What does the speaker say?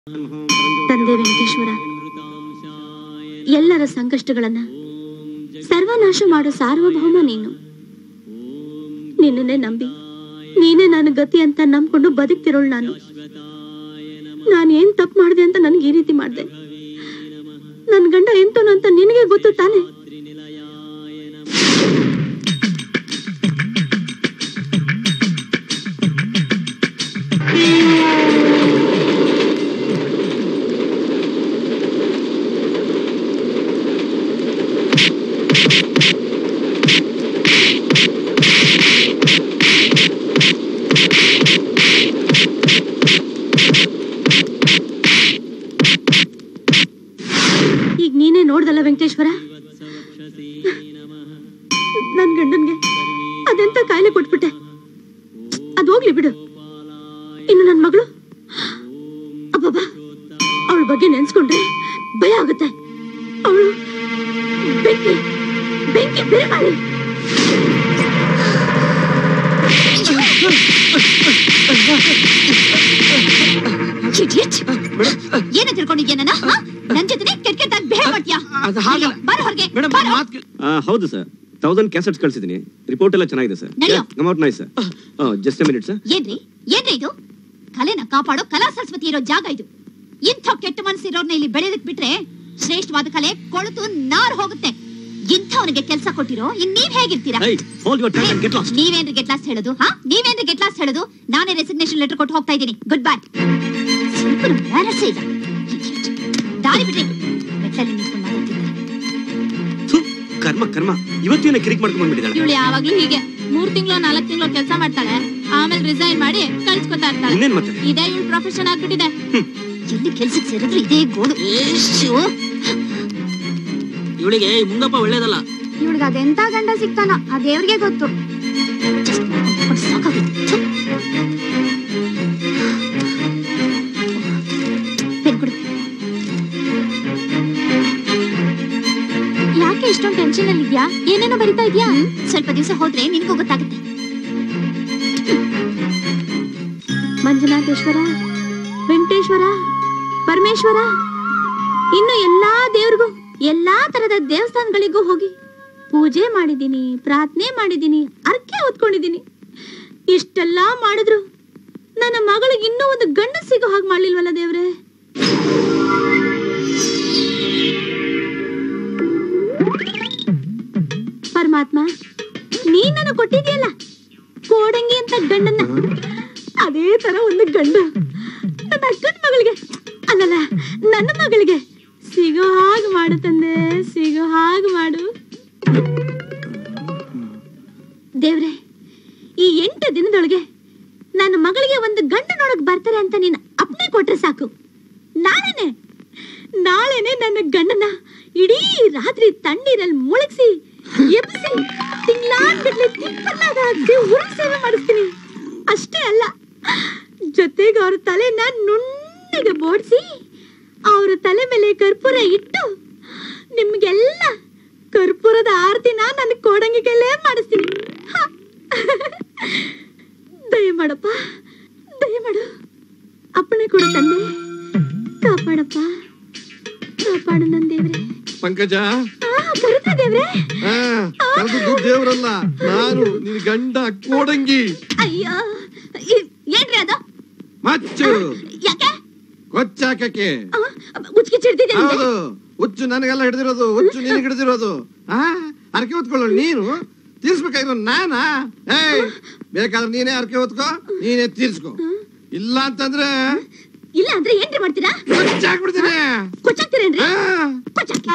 ತಂದೆ ವೆಂಕಟೇಶ್ವರ ಎಲ್ಲರ ಸಂಕಷ್ಟಗಳನ್ನ ಸರ್ವನಾಶ ಮಾಡೋ ಸಾರ್ವಭೌಮ ನೀನು ನಿನ್ನನ್ನೇ ನಂಬಿ ನೀನೇ ನನ್ನ ಗತಿ ಅಂತ ನಂಬ್ಕೊಂಡು ಬದುಕ್ತಿರೋಳು ನಾನು ನಾನು ಏನ್ ತಪ್ಪು ಮಾಡಿದೆ ಅಂತ ನನ್ಗೆ ಈ ರೀತಿ ಮಾಡಿದೆ ನನ್ ಗಂಡ ಎಂತನು ಅಂತ ನಿನಗೆ ಗೊತ್ತು ತಾನೆ ಈಗ ನೀನೇ ನೋಡ್ದಲ್ಲ ವೆಂಕಟೇಶ್ವರ ನನ್ ಗಂಡನ್ಗೆ ಅದೆಂತ ಕಾಯಿಲೆ ಕೊಟ್ಬಿಟ್ಟೆ ಅದು ಹೋಗ್ಲಿ ಬಿಡು ಇನ್ನು ನನ್ ಮಗಳು ಅಬ್ಬಬ್ಬಾ ಅವಳ ಬಗ್ಗೆ ನೆನ್ಸ್ಕೊಂಡ್ರೆ ಭಯ ಆಗುತ್ತೆ ಅವಳು ಬೆಂಕಿ ಬೆಂಕಿ ಬೇರೆ ಮಾಡಿ Idiot! ಏನ ತಿಳ್ಕೊಂಡಿದ್ಯಾ ನನ್ನ ಹ? ನನ್ ಜೊತೆ ಕೆಟ್ಟ ಕೆಟ್ಟಾಗಿ ಬಿಹೇವ್ ಮಾಡ್ತೀಯಾ ಅದು ಹಾಗಲ್ಲ. ಬಾರ ಹೊರಗೆ ಮೇಡಮ್ ಬಾರೋ. ಮಾತ್ ಕೇಳ್- ಆ, ಹೌದು ಸರ್ ತೌಸಂಡ್ ಕ್ಯಾಸೆಟ್ಸ್ ಕಳ್ಸಿದ್ದೀನಿ ರಿಪೋರ್ಟ್ ಎಲ್ಲ ಚೆನ್ನಾಗಿದೆ ಸರ್ ನಡೆಯೋ. Come out nice sir just minute sir ಏನ್ರಿ ಏನ್ರಿ ಇದು ಕಲೆನ ಕಾಪಾಡೋ ಕಲಾ ಸರಸ್ವತಿ ಇರೋ ಜಾಗ ಇದು ಇಂಥ ಕೆಟ್ಟ ಮನಸ್ಸಿರೋರ್ನ ಇಲ್ಲಿ ಬೆಳೆದಕ್ ಬಿಟ್ರೆ ಶ್ರೇಷ್ಠವಾದ ಕಲೆ ಕೊಳತು ನಾರ್ ಹೋಗುತ್ತೆ ಇಂಥವನಿಗೆ ಕೆಲಸ ಕೊಟ್ಟಿರೋ ಇನ್ ನೀವ್ ಹೇಗಿರ್ತೀರಾ hi hold your tongue and get lost ನೀವೇನ್ರಿ ಗೆಟ್ ಲಾಸ್ಟ್ ಹೇಳೋದು ಹಾ ನೀವೇನ್ರಿ ಗೆಟ್ ಲಾಸ್ಟ್ ಹೇಳೋದು ನಾನೇ ರೆಸಿಗ್ನೇಷನ್ ಲೆಟರ್ ಕೊಟ್ಟು ಹೋಗ್ತಾ ಇದ್ದೀನಿ ಗುಡ್ ಬೈ ಸ್ವಲ್ಪ ಮ್ಯಾನಸೇ ಇಲ್ಲ Idiot. ದಾರಿ ಬಿಡ್ರಿ ಮೆಟ್ಲಲ್ಲಿ ನಿಂತ್ಕೊಂಡು ಮಾತಾಡ್ತಿದ್ದಾರೆ ಕರ್ಮ ಕರ್ಮ ಇವತ್ತೇನೆ ಕಿರಿಕ್ ಮಾಡ್ಕೊಂಡ್ ಬಂದ್ಬಿಟ್ಟಿದ್ದಾಳೆ ಇವಳು ಯಾವಾಗ್ಲೂ ಹೀಗೆ ಮೂರ್ ತಿಂಗಳು ನಾಲ್ಕ್ ತಿಂಗಳು ಕೆಲಸ ಮಾಡ್ತಾಳೆ ಆಮೇಲೆ ರಿಸೈನ್ ಮಾಡಿ ಕಳ್ಸ್ಕೊತಾ ಇರ್ತಾಳೆ ಇನ್ನೇನ್ ಮತ್ತೆ ಇದೇ ಇವಳು ಪ್ರೊಫೆಷನ್ ಆಗ್ಬಿಟ್ಟಿದೆ ಎಲ್ಲಿ ಕೆಲ್ಸಕ್ಕೆ ಸೇರಿದ್ರು ಇದೇ ಗೋಳು ಶ್ಶೋ. ಇವಳಿಗೆ ಈ ಮುಂಗಪ್ಪ ಒಳ್ಳೇದಲ್ಲ ಇವಳಿಗೆ ಅದೆಂತ ಗಂಡ ಸಿಗ್ತಾನ ಆ ದೇವ್ರಿಗೆ ಗೊತ್ತು Just ಮಾಡ್ಕೊಂಡು ಸಾಕಾಗೋಯ್ತು. ಥು. ಪೆನ್ ಕೊಡು. ಯಾಕೆ ಇಷ್ಟೊಂದು ಟೆನ್ಷನ್ ಅಲ್ಲಿ ಇದ್ಯಾ ಏನೇನೋ ಬರಿತಾ ಇದ್ಯಾ ಹ್ಮ್, ಸ್ವಲ್ಪ ದಿವಸ ಹೋದ್ರೆ ನಿನಗೂ ಗೊತ್ತಾಗುತ್ತೆ ಮಂಜುನಾಥೇಶ್ವರ ವೆಂಕಟೇಶ್ವರ ಪರಮೇಶ್ವರ ಇನ್ನು ಎಲ್ಲಾ ದೇವ್ರಿಗೂ ಎಲ್ಲಾ ತರದ ದೇವಸ್ಥಾನಗಳಿಗೂ ಹೋಗಿ ಪೂಜೆ ಮಾಡಿದ್ದೀನಿ ಪ್ರಾರ್ಥನೆ ಮಾಡಿದ್ದೀನಿ ಅರ್ಕೆ ಹೊತ್ಕೊಂಡಿದ್ದೀನಿ ಇಷ್ಟೆಲ್ಲ ಮಾಡಿದ್ರು ನನ್ನ ಮಗಳಿಗೆ ಇನ್ನೂ ಒಂದು ಗಂಡ ಸಿಗೋ ಹಾಗೆ ಮಾಡ್ಲಿಲ್ವಲ್ಲ ದೇವ್ರೆ ಪರಮಾತ್ಮ ನೀ ನನಗೆ ಕೊಟ್ಟಿದ್ಯಲ್ಲ ಕೋಡಂಗಿ ಅಂತ ಗಂಡನ್ನ ಅದೇ ತರ ಒಂದು ಗಂಡು ನನ್ನ ಅಕ್ಕನ ಮಗಳಿಗೆ ಅಲ್ಲಲ್ಲ ನನ್ನ ಮಗಳಿಗೆ ಸಿಗೋ ಹಾಗೆ ಮಾಡು ತಂದೆ ಸಿಗೋ ಹಾಗೆ ಮಾಡು ದೇವ್ರೆ ಈ ಎಂಟು ದಿನದೊಳಗೆ ನನ್ನ ಮಗಳಿಗೆ ಒಂದು ಗಂಡು ನೋಡಕ್ ಬರ್ತಾರೆ ಅಂತ ನೀನು ಅಪ್ನೆ ಕೊಟ್ರೆ ಸಾಕು ನಾಳೆನೆ ನಾಳೆನೆ ನನ್ನ ಗಂಡನ ಇಡೀ ರಾತ್ರಿ ತಣ್ಣೀರಲ್ಲಿ ಮುಳುಗಿಸಿ ಎಬ್ಸಿ ತಿಂಗ್ಳಾನ್ಗಟ್ಲೆ ತಿಪ್ಪನ್ನಾಗ ಹಾಕಿ ಉರುಳು ಸೇವೆ ಮಾಡಿಸ್ತೀನಿ ಅಷ್ಟೇ ಅಲ್ಲ ಜೊತೆಗೆ ಅವ್ರ ತಲೆನ ನುಣ್ಣಗೆ ಬೋಡ್ಸಿ ಅವ್ರ ತಲೆ ಮೇಲೆ ಕರ್ಪೂರ ಇಟ್ಟು ನಿಮ್ಗೆಲ್ಲ ಕರ್ಪೂರದ ಆರತಿನ ನನ್ನ ಕೋಡಂಗಿ ಕೈಲೇ ಮಾಡಿಸ್ತೀನಿ ಹ. ದಯ ಮಾಡಪ್ಪ ದಯ ಮಾಡು ಅಪ್ಪಣೆ ಕೊಡು ತಂದೆ ಕಾಪಾಡಪ್ಪ ಕಾಪಾಡು ನನ್ ದೇವ್ರೆ ಪಂಕಜ ಆ ಬರುತ್ತೆ ದೇವ್ರೆ ಆ, ಕಲ್ದದ್ದು ದೇವ್ರಲ್ಲ ನಾನು ನಿನ್ ಗಂಡ ಕೋಡಂಗಿ ಅಯ್ಯೋ ಇ- ಏನ್ರಿ ಅದು ಮಚ್ಚು ಯಾಕೆ ಕೊಚ್ಚಾಕಕ್ಕೆ ಉಚ್ಕಿ ಚಿಡ್ದಿದೆ ಹೌದು ಹುಚ್ಚು ನನಗೆಲ್ಲ ಹಿಡಿದಿರೋದು ಹುಚ್ಚು ನಿನಗೆ ಹಿಡಿದಿರೋದು ಆ ಅರಕೆ ಹೊತ್ಕೊಳ್ಳೋ ನೀನು ತೀರ್ಸ್ಬೇಕಾಗಿರೋ ನಾನಾ ಏಯ್ ಬೇಕಾದ್ರೆ ನೀನೇ ಅರಕೆ ಹೊತ್ಕೋ ನೀನೇ ತೀರ್ಸ್ಕೊ ಇಲ್ಲ ಅಂತಂದ್ರೆ ಇಲ್ಲ ಅಂದ್ರೆ ಏನ್ರಿ ಮಾಡ್ತೀರಾ ಕೊಚ್ಚಾಕ್ಬಿಡ್ತೀನಿ ಕೊಚ್ಚಾಕ್ತೀರೇನ್ರಿ ಆ, ಕೊಚ್ಚಾಕಿ